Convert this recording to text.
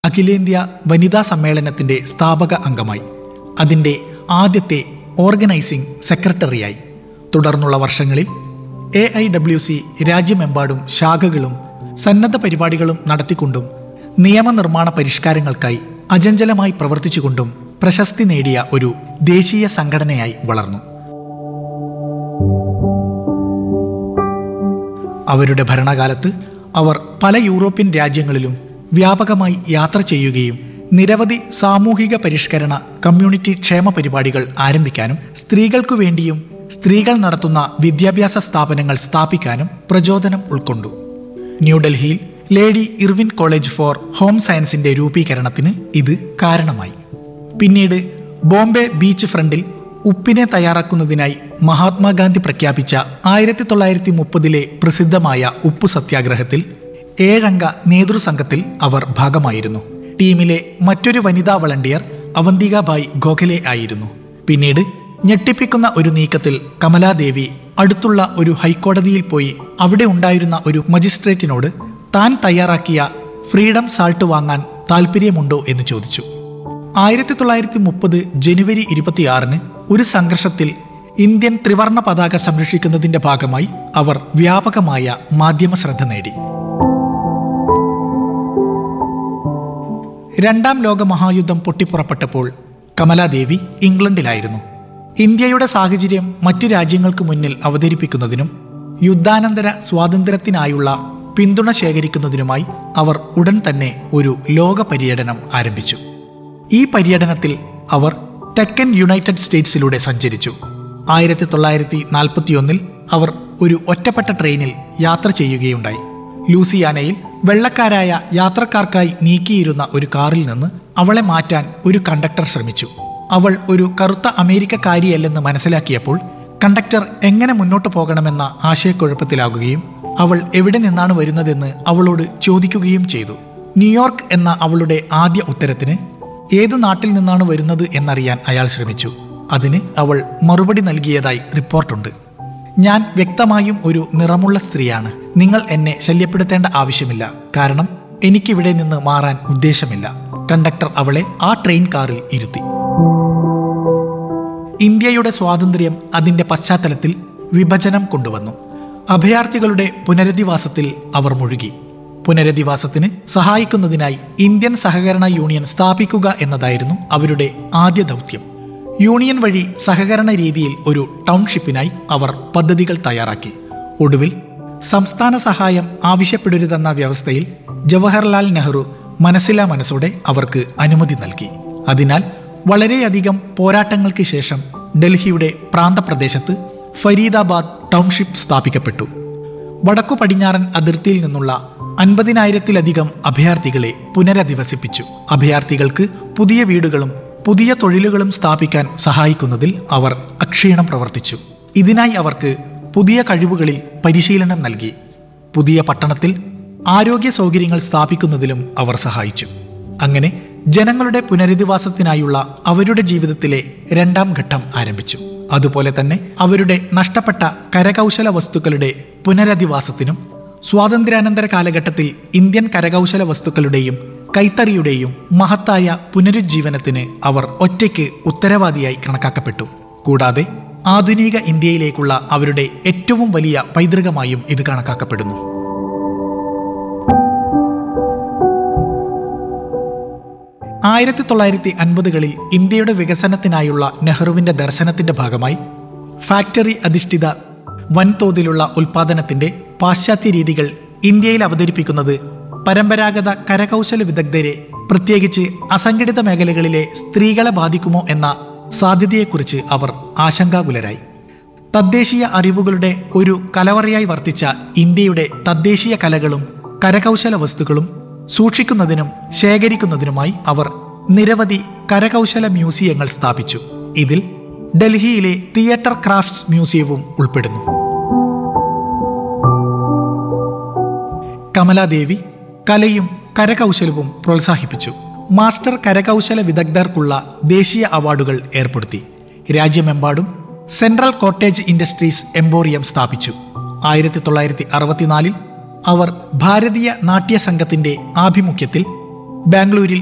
അഖിലേന്ത്യാ വനിതാ സമ്മേളനത്തിന്റെ സ്ഥാപക അംഗമായി അതിന്റെ ആദ്യത്തെ ഓർഗനൈസിംഗ് സെക്രട്ടറിയായി തുടർന്നുള്ള വർഷങ്ങളിൽ എ ഐ ഡബ്ല്യു സി രാജ്യമെമ്പാടും ശാഖകളും സന്നദ്ധ പരിപാടികളും നടത്തിക്കൊണ്ടും നിയമനിർമ്മാണ പരിഷ്കാരങ്ങൾക്കായി അചഞ്ചലമായി പ്രവർത്തിച്ചുകൊണ്ടും പ്രശസ്തി നേടിയ ഒരു ദേശീയ സംഘടനയായി വളർന്നു അവരുടെ ഭരണകാലത്ത് അവർ പല യൂറോപ്യൻ രാജ്യങ്ങളിലും വ്യാപകമായി യാത്ര ചെയ്യുകയും നിരവധി സാമൂഹിക പരിഷ്കരണ കമ്മ്യൂണിറ്റി ക്ഷേമ പരിപാടികൾ ആരംഭിക്കാനും സ്ത്രീകൾക്കു വേണ്ടിയും സ്ത്രീകൾ നടത്തുന്ന വിദ്യാഭ്യാസ സ്ഥാപനങ്ങൾ സ്ഥാപിക്കാനും പ്രചോദനം ഉൾക്കൊണ്ടു ന്യൂഡൽഹിയിൽ Lady Irwin college for home സയൻസിന്റെ രൂപീകരണത്തിന് ഇത് കാരണമായി പിന്നീട് ബോംബെ ബീച്ച് ഫ്രണ്ടിൽ ഉപ്പിനെ തയ്യാറാക്കുന്നതിനായി മഹാത്മാഗാന്ധി പ്രഖ്യാപിച്ച ആയിരത്തി തൊള്ളായിരത്തി മുപ്പതിലെ പ്രസിദ്ധമായ ഉപ്പു സത്യാഗ്രഹത്തിൽ ഏഴംഗ നേതൃസംഘത്തിൽ അവർ ഭാഗമായിരുന്നു ടീമിലെ മറ്റൊരു വനിതാ വളണ്ടിയർ അവന്തികാബായ് ഗോഖലെ ആയിരുന്നു പിന്നീട് ഞെട്ടിപ്പിക്കുന്ന ഒരു നീക്കത്തിൽ കമലാദേവി അടുത്തുള്ള ഒരു ഹൈക്കോടതിയിൽ പോയി അവിടെ ഉണ്ടായിരുന്ന ഒരു മജിസ്ട്രേറ്റിനോട് താൻ തയ്യാറാക്കിയ ഫ്രീഡം സാൾട്ട് വാങ്ങാൻ താല്പര്യമുണ്ടോ എന്ന് ചോദിച്ചു ആയിരത്തി തൊള്ളായിരത്തി മുപ്പത് ജനുവരി ഇരുപത്തിയാറിന് ഒരു സംഘർഷത്തിൽ ഇന്ത്യൻ ത്രിവർണ പതാക സംരക്ഷിക്കുന്നതിന്റെ ഭാഗമായി അവർ വ്യാപകമായ മാധ്യമ ശ്രദ്ധ നേടി രണ്ടാം ലോക മഹായുദ്ധം പൊട്ടിപ്പുറപ്പെട്ടപ്പോൾ കമലാദേവി ഇംഗ്ലണ്ടിലായിരുന്നു ഇന്ത്യയുടെ സാഹചര്യം മറ്റു രാജ്യങ്ങൾക്ക് മുന്നിൽ അവതരിപ്പിക്കുന്നതിനും യുദ്ധാനന്തര സ്വാതന്ത്ര്യത്തിനായുള്ള പിന്തുണ ശേഖരിക്കുന്നതിനുമായി അവർ ഉടൻ തന്നെ ഒരു ലോക പര്യടനം ആരംഭിച്ചു ഈ പര്യടനത്തിൽ അവർ തെക്കൻ യുണൈറ്റഡ് സ്റ്റേറ്റ്സിലൂടെ സഞ്ചരിച്ചു ആയിരത്തി തൊള്ളായിരത്തി നാൽപ്പത്തിയൊന്നിൽ അവർ ഒരു ഒറ്റപ്പെട്ട ട്രെയിനിൽ യാത്ര ചെയ്യുകയുണ്ടായി ലൂസിയാനയിൽ വെള്ളക്കാരായ യാത്രക്കാർക്കായി നീക്കിയിരുന്ന ഒരു കാറിൽ നിന്ന് അവളെ മാറ്റാൻ ഒരു കണ്ടക്ടർ ശ്രമിച്ചു അവൾ ഒരു കറുത്ത അമേരിക്കക്കാരിയല്ലെന്ന് മനസ്സിലാക്കിയപ്പോൾ കണ്ടക്ടർ എങ്ങനെ മുന്നോട്ട് പോകണമെന്ന ആശയക്കുഴപ്പത്തിലാകുകയും അവൾ എവിടെ നിന്നാണ് വരുന്നതെന്ന് അവളോട് ചോദിക്കുകയും ചെയ്തു ന്യൂയോർക്ക് എന്ന അവളുടെ ആദ്യ ഉത്തരത്തിന് ഏത് നാട്ടിൽ നിന്നാണ് വരുന്നത് എന്നറിയാൻ അയാൾ ശ്രമിച്ചു അതിന് അവൾ മറുപടി നൽകിയതായി റിപ്പോർട്ടുണ്ട് ഞാൻ വ്യക്തമായും ഒരു നിറമുള്ള സ്ത്രീയാണ് നിങ്ങൾ എന്നെ ശല്യപ്പെടുത്തേണ്ട ആവശ്യമില്ല കാരണം എനിക്കിവിടെ നിന്ന് മാറാൻ ഉദ്ദേശമില്ല കണ്ടക്ടർ അവളെ ആ ട്രെയിൻ കാറിൽ ഇരുത്തി ഇന്ത്യയുടെ സ്വാതന്ത്ര്യം അതിന്റെ പശ്ചാത്തലത്തിൽ വിഭജനം കൊണ്ടുവന്നു അഭയാർത്ഥികളുടെ പുനരധിവാസത്തിൽ അവർ മുഴുകി പുനരധിവാസത്തിന് സഹായിക്കുന്നതിനായി ഇന്ത്യൻ സഹകരണ യൂണിയൻ സ്ഥാപിക്കുക എന്നതായിരുന്നു അവരുടെ ആദ്യ ദൗത്യം യൂണിയൻ വഴി സഹകരണ രീതിയിൽ ഒരു ടൗൺഷിപ്പിനായി അവർ പദ്ധതികൾ തയ്യാറാക്കി ഒടുവിൽ സംസ്ഥാന സഹായം ആവശ്യപ്പെടരുതെന്ന വ്യവസ്ഥയിൽ ജവഹർലാൽ നെഹ്റു മനസ്സിലാ മനസ്സോടെ അവർക്ക് അനുമതി നൽകി അതിനാൽ വളരെയധികം പോരാട്ടങ്ങൾക്ക് ശേഷം ഡൽഹിയുടെ പ്രാന്തപ്രദേശത്ത് ഫരീദാബാദ് ടൗൺഷിപ്പ് സ്ഥാപിക്കപ്പെട്ടു വടക്കു പടിഞ്ഞാറൻ അതിർത്തിയിൽ നിന്നുള്ള അൻപതിനായിരത്തിലധികം അഭയാർത്ഥികളെ പുനരധിവസിപ്പിച്ചു അഭയാർത്ഥികൾക്ക് പുതിയ വീടുകളും പുതിയ തൊഴിലുകളും സ്ഥാപിക്കാൻ സഹായിക്കുന്നതിൽ അവർ അക്ഷീണം പ്രവർത്തിച്ചു ഇതിനായി അവർക്ക് പുതിയ കഴിവുകളിൽ പരിശീലനം നൽകി പുതിയ പട്ടണത്തിൽ ആരോഗ്യ സൗകര്യങ്ങൾ സ്ഥാപിക്കുന്നതിലും അവർ സഹായിച്ചു അങ്ങനെ ജനങ്ങളുടെ പുനരധിവാസത്തിനായുള്ള അവരുടെ ജീവിതത്തിലെ രണ്ടാം ഘട്ടം ആരംഭിച്ചു അതുപോലെ തന്നെ അവരുടെ നഷ്ടപ്പെട്ട കരകൗശല വസ്തുക്കളുടെ പുനരധിവാസത്തിനും സ്വാതന്ത്ര്യാനന്തര കാലഘട്ടത്തിൽ ഇന്ത്യൻ കരകൗശല വസ്തുക്കളുടെയും കൈത്തറിയുടെയും മഹത്തായ പുനരുജ്ജീവനത്തിന് അവർ ഒറ്റയ്ക്ക് ഉത്തരവാദിയായി കണക്കാക്കപ്പെട്ടു കൂടാതെ ആധുനിക ഇന്ത്യയിലേക്കുള്ള അവരുടെ ഏറ്റവും വലിയ പൈതൃകമായും ഇത് കണക്കാക്കപ്പെടുന്നു ആയിരത്തി തൊള്ളായിരത്തി അൻപതുകളിൽ ഇന്ത്യയുടെ വികസനത്തിനായുള്ള നെഹ്റുവിന്റെ ദർശനത്തിന്റെ ഭാഗമായി ഫാക്ടറി അധിഷ്ഠിത വൻതോതിലുള്ള ഉൽപാദനത്തിന്റെ പാശ്ചാത്യ രീതികൾ ഇന്ത്യയിൽ അവതരിപ്പിക്കുന്നത് പരമ്പരാഗത കരകൗശല വിദഗ്ധരെ പ്രത്യേകിച്ച് അസംഘടിത മേഖലകളിലെ സ്ത്രീകളെ ബാധിക്കുമോ എന്ന സാധ്യതയെക്കുറിച്ച് അവർ ആശങ്കാകുലരായി തദ്ദേശീയ അറിവുകളുടെ ഒരു കലവറയായി വർത്തിച്ച ഇന്ത്യയുടെ തദ്ദേശീയ കലകളും കരകൗശല വസ്തുക്കളും സൂക്ഷിക്കുന്നതിനും ശേഖരിക്കുന്നതിനുമായി അവർ നിരവധി കരകൗശല മ്യൂസിയങ്ങൾ സ്ഥാപിച്ചു ഇതിൽ ഡൽഹിയിലെ തിയേറ്റർ ക്രാഫ്റ്റ്സ് മ്യൂസിയവും ഉൾപ്പെടുന്നു കമലാദേവി കലയും കരകൗശലവും പ്രോത്സാഹിപ്പിച്ചു മാസ്റ്റർ കരകൗശല വിദഗ്ധർക്കുള്ള ദേശീയ അവാർഡുകൾ ഏർപ്പെടുത്തി രാജ്യമെമ്പാടും സെൻട്രൽ കോട്ടേജ് ഇൻഡസ്ട്രീസ് എംബോറിയം സ്ഥാപിച്ചു ആയിരത്തി തൊള്ളായിരത്തി അറുപത്തിനാലിൽ അവർ ഭാരതീയ നാട്യ സംഘത്തിന്റെ ആഭിമുഖ്യത്തിൽ ബാംഗ്ലൂരിൽ